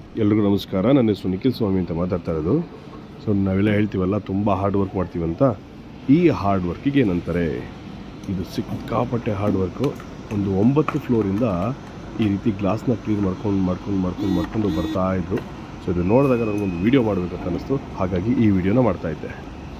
ಎಲ್ರಿಗೂ ನಮಸ್ಕಾರ ನನ್ನ ಹೆಸರು ನಿಖಿಲ್ ಸ್ವಾಮಿ ಅಂತ ಮಾತಾಡ್ತಾ ಇರೋದು ಸೊ ನಾವೆಲ್ಲ ಹೇಳ್ತೀವಲ್ಲ ತುಂಬ ಹಾರ್ಡ್ ವರ್ಕ್ ಮಾಡ್ತೀವಂತ ಈ ಹಾರ್ಡ್ ವರ್ಕಿಗೆ ಏನಂತಾರೆ ಇದು ಸಿಕ್ಕಾಪಟ್ಟೆ ಹಾರ್ಡ್ ವರ್ಕು ಒಂದು ಒಂಬತ್ತು ಫ್ಲೋರಿಂದ ಈ ರೀತಿ ಗ್ಲಾಸ್ನ ಕ್ಲೀನ್ ಮಾಡ್ಕೊಂಡು ಮಾಡ್ಕೊಂಡು ಮಾಡ್ಕೊಂಡು ಮಾಡ್ಕೊಂಡು ಬರ್ತಾ ಇದ್ರು ಸೊ ಇದು ನೋಡಿದಾಗ ನನಗೊಂದು ವೀಡಿಯೋ ಮಾಡಬೇಕಂತ ಅನ್ನಿಸ್ತು ಹಾಗಾಗಿ ಈ ವಿಡಿಯೋನ ಮಾಡ್ತಾ ಇದ್ದೆ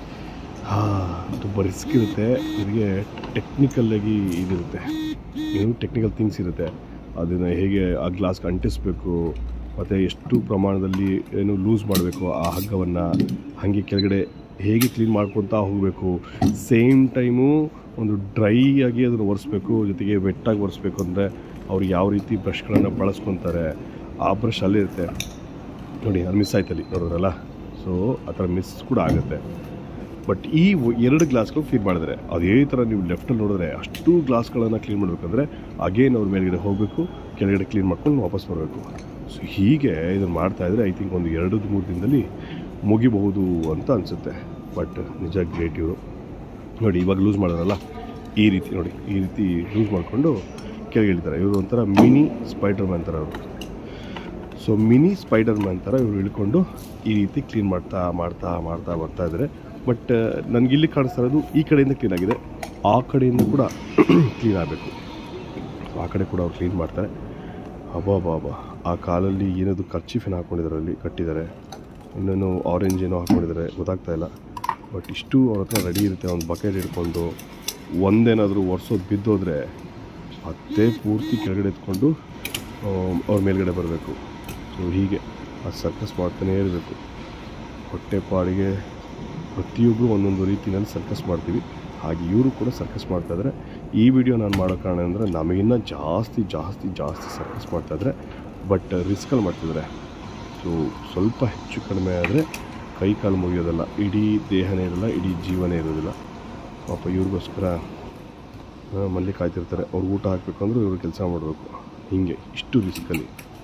ಹಾಂ ತುಂಬ ರಿಸ್ಕ್ ಇರುತ್ತೆ ಇದಕ್ಕೆ ಟೆಕ್ನಿಕಲ್ಲಾಗಿ ಇದಿರುತ್ತೆ ಏನು ಟೆಕ್ನಿಕಲ್ ಥಿಂಗ್ಸ್ ಇರುತ್ತೆ ಅದನ್ನು ಹೇಗೆ ಆ ಗ್ಲಾಸ್ಗೆ ಅಂಟಿಸ್ಬೇಕು ಮತ್ತು ಎಷ್ಟು ಪ್ರಮಾಣದಲ್ಲಿ ಏನು ಲೂಸ್ ಮಾಡಬೇಕು ಆ ಹಗ್ಗವನ್ನು ಹಾಗೆ ಕೆಳಗಡೆ ಹೇಗೆ ಕ್ಲೀನ್ ಮಾಡ್ಕೊತಾ ಹೋಗಬೇಕು ಸೇಮ್ ಟೈಮು ಒಂದು ಡ್ರೈ ಆಗಿ ಅದನ್ನು ಒರೆಸ್ಬೇಕು ಜೊತೆಗೆ ವೆಟ್ಟಾಗಿ ಒರೆಸ್ಬೇಕು ಅಂದರೆ ಅವ್ರು ಯಾವ ರೀತಿ ಬ್ರಷ್ಗಳನ್ನು ಬಳಸ್ಕೊತಾರೆ ಆ ಬ್ರಷ್ ಅಲ್ಲೇ ಇರುತ್ತೆ ನೋಡಿ ಅದು ಮಿಸ್ ಆಯ್ತಲ್ಲಿ ನೋಡಿದ್ರಲ್ಲ ಸೊ ಆ ಥರ ಮಿಸ್ ಕೂಡ ಆಗುತ್ತೆ ಬಟ್ ಈ ಒ- ಎರಡು ಗ್ಲಾಸ್ಗಳು ಕ್ಲೀನ್ ಮಾಡಿದ್ರೆ ಅದೇ ಥರ ನೀವು ಲೆಫ್ಟಲ್ಲಿ ನೋಡಿದ್ರೆ ಅಷ್ಟು ಗ್ಲಾಸ್ಗಳನ್ನು ಕ್ಲೀನ್ ಮಾಡಬೇಕಂದ್ರೆ ಅಗೇನ್ ಅವ್ರ ಮೇಲ್ಗಡೆ ಹೋಗಬೇಕು ಕೆಳಗಡೆ ಕ್ಲೀನ್ ಮಾಡ್ಕೊಂಡು ವಾಪಸ್ ಬರಬೇಕು ಸೊ ಹೀಗೆ ಇದನ್ನು ಮಾಡ್ತಾಯಿದ್ರೆ ಐ ಥಿಂಕ್ ಒಂದು ಎರಡು ಮೂರು ದಿನದಲ್ಲಿ ಮುಗಿಬಹುದು ಅಂತ ಅನಿಸುತ್ತೆ ಬಟ್ ನಿಜ ಗ್ರೇಟ್ ಇವರು ನೋಡಿ ಇವಾಗ ಲೂಸ್ ಮಾಡೋರಲ್ಲ ಈ ರೀತಿ ನೋಡಿ ಈ ರೀತಿ ಲೂಸ್ ಮಾಡಿಕೊಂಡು ಕೆಳಗೆ ಇಳಿತಾರೆ ಇವರು ಒಂಥರ ಮಿನಿ ಸ್ಪೈಡರ್ ಮ್ಯಾನ್ ಥರ ಅವರು ಸೊ ಮಿನಿ ಸ್ಪೈಡರ್ ಮ್ಯಾನ್ ಥರ ಇವರು ಇಳ್ಕೊಂಡು ಈ ರೀತಿ ಕ್ಲೀನ್ ಮಾಡ್ತಾ ಮಾಡ್ತಾ ಮಾಡ್ತಾ ಬರ್ತಾ ಇದ್ದಾರೆ ಬಟ್ ನನಗೆ ಇಲ್ಲಿ ಕಾಣಿಸ್ತಾ ಇರೋದು ಈ ಕಡೆಯಿಂದ ಕ್ಲೀನ್ ಆಗಿದೆ ಆ ಕಡೆಯಿಂದ ಕೂಡ ಕ್ಲೀನ್ ಆಗಬೇಕು ಆ ಕಡೆ ಕೂಡ ಅವ್ರು ಕ್ಲೀನ್ ಮಾಡ್ತಾರೆ ಅಬ್ಬಾ ಬಾಬಾ ಆ ಕಾಲಲ್ಲಿ ಏನದು ಕರ್ಚೀಫೇನು ಹಾಕ್ಕೊಂಡಿದ್ದಾರೆ ಅಲ್ಲಿ ಕಟ್ಟಿದ್ದಾರೆ ಇನ್ನೇನು ಆರೆಂಜ್ ಏನೋ ಹಾಕ್ಕೊಂಡಿದ್ದಾರೆ ಗೊತ್ತಾಗ್ತಾ ಇಲ್ಲ ಬಟ್ ಇಷ್ಟು ಅವ್ರ ಹತ್ರ ರೆಡಿ ಇರುತ್ತೆ ಒಂದು ಬಕೆಟ್ ಹಿಡ್ಕೊಂಡು ಒಂದೇನಾದರೂ ಒರೆಸೋದು ಬಿದ್ದೋದ್ರೆ ಅದೇ ಪೂರ್ತಿ ಕೆಳಗಡೆ ಎತ್ಕೊಂಡು ಆ, ಅವ್ರ ಮೇಲ್ಗಡೆ ಬರಬೇಕು ಸೊ ಹೀಗೆ ಆ ಸರ್ಕಸ್ ಮಾಡ್ತಾನೇ ಇರಬೇಕು ಹೊಟ್ಟೆ ಪಾಡಿಗೆ ಪ್ರತಿಯೊಬ್ಬರು ಒಂದೊಂದು ರೀತಿಯಲ್ಲಿ ಸರ್ಕಸ್ ಮಾಡ್ತೀವಿ ಹಾಗೆ ಇವರು ಕೂಡ ಸರ್ಕಸ್ ಮಾಡ್ತಾಯಿದ್ರೆ ಈ ವಿಡಿಯೋ ನಾನು ಮಾಡೋ ಕಾರಣ ಅಂದರೆ ನಮಗಿನ್ನ ಜಾಸ್ತಿ ಜಾಸ್ತಿ ಜಾಸ್ತಿ ಸರ್ಕಸ್ ಮಾಡ್ತಾಯಿದ್ರೆ ಬಟ್ ರಿಸ್ಕಲ್ಲಿ ಮಾಡ್ತಿದ್ದಾರೆ ಸೊ ಸ್ವಲ್ಪ ಹೆಚ್ಚು ಕಡಿಮೆ ಆದರೆ ಕೈ ಕಾಲು ಮುಗಿಯೋದಲ್ಲ ಇಡೀ ದೇಹನೇ ಇರಲ್ಲ ಇಡೀ ಜೀವನೇ ಇರೋದಿಲ್ಲ ಪಾಪ ಇವ್ರಿಗೋಸ್ಕರ ಆ, ಮನೇಲಿ ಕಾಯ್ತಿರ್ತಾರೆ ಅವ್ರು ಊಟ ಹಾಕಬೇಕು ಅಂದ್ರೆ ಇವರು ಕೆಲಸ ಮಾಡಬೇಕು ಹೀಗೆ ಇಷ್ಟು ರಿಸ್ಕಲ್ಲಿ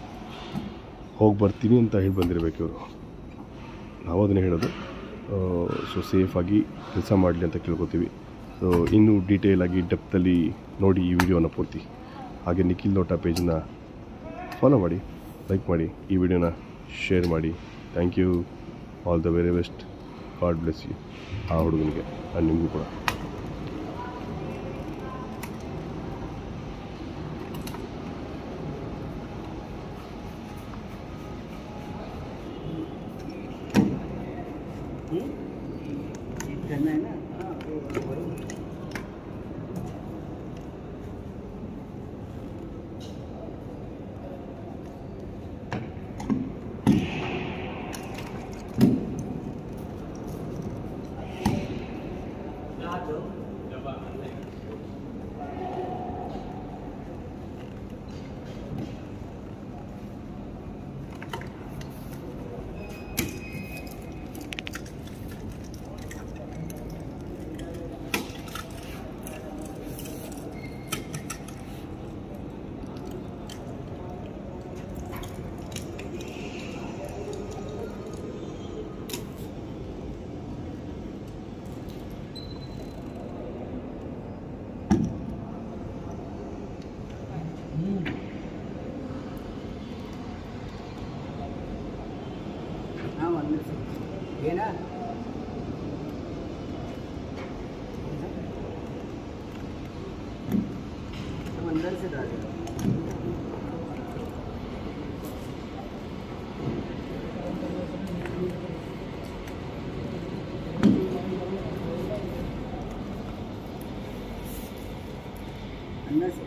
ಹೋಗಿ ಬರ್ತೀನಿ ಅಂತ ಹೇಳಿ ಬಂದಿರಬೇಕು ಇವರು ನಾವು ಅದನ್ನೇ ಹೇಳೋದು ಸೊ ಸೇಫಾಗಿ ಕೆಲಸ ಮಾಡಲಿ ಅಂತ ಕೇಳ್ಕೊತೀವಿ ಸೊ ಇನ್ನೂ ಡೀಟೇಲಾಗಿ ಡೆಪ್ತಲ್ಲಿ ನೋಡಿ ಈ ವಿಡಿಯೋನ ಪೂರ್ತಿ ಹಾಗೆ ನಿಖಿಲ್ ನೋಟ ಪೇಜನ್ನ ಫಾಲೋ ಮಾಡಿ ಲೈಕ್ ಮಾಡಿ ಈ ವಿಡಿಯೋನ ಶೇರ್ ಮಾಡಿ thank you all the very best god bless you ಆ ಹುಡುಗನಿಗೆ ಆ್ಯಂಡ್ ನಿಮಗೂ ಕೂಡ करना है ना हाँ वो बरोबर हाँ अंदर से ये ना हम अंदर से डालेंगे अंदर से